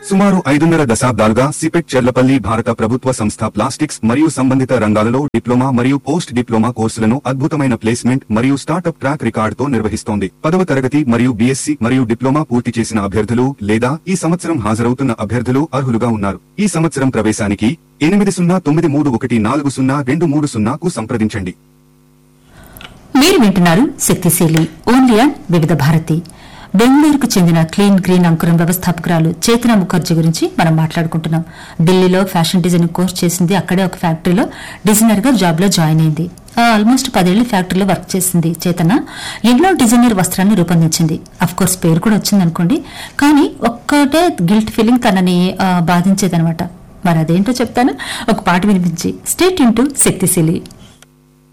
సుమారు ఐదున్నర దశాబ్దాలుగా సిపెట్ చెర్లపల్లి భారత ప్రభుత్వ సంస్థ ప్లాస్టిక్స్ మరియు సంబంధిత రంగాలలో డిప్లొమా మరియు పోస్ట్ డిప్లొమా కోర్సులను అద్భుతమైన ప్లేస్మెంట్ మరియు స్టార్టప్ ట్రాక్ రికార్డుతో నిర్వహిస్తోంది పదవ తరగతి మరియు బీఎస్సీ మరియు డిప్లొమా పూర్తి చేసిన అభ్యర్థులు లేదా ఈ సంవత్సరం హాజరవుతున్న అభ్యర్థులు అర్హులుగా ఉన్నారు ఈ సంవత్సరం ప్రవేశానికి ఎనిమిది సున్నా తొమ్మిది మూడు ఒకటి నాలుగు సున్నా రెండు మూడు సున్నాకు సంప్రదించండి మీరు వింటున్నారు శక్తిశీలి ఓన్లీ ఆన్ వివిధ భారతి బెంగళూరుకు చెందిన క్లీన్ గ్రీన్ అంకురం వ్యవస్థాపకురాలు చేతన ముఖర్జీ గురించి మనం మాట్లాడుకుంటున్నాం ఢిల్లీలో ఫ్యాషన్ డిజైనింగ్ కోర్స్ చేసింది అక్కడే ఒక ఫ్యాక్టరీలో డిజైనర్ గా జాబ్ లో జాయిన్ అయింది ఆల్మోస్ట్ పదేళ్లు ఫ్యాక్టరీలో వర్క్ చేసింది చేతన ఎన్నో డిజైనర్ వస్త్రాన్ని రూపొందించింది అఫ్ కోర్స్ పేరు కూడా వచ్చింది అనుకోండి కానీ ఒక్కటే గిల్ట్ ఫీలింగ్ తనని బాధించేదనమాట మరి అదేంటో చెప్తాను ఒక పాట వినిపించి స్టేట్ ఇంటూ శక్తిశీలి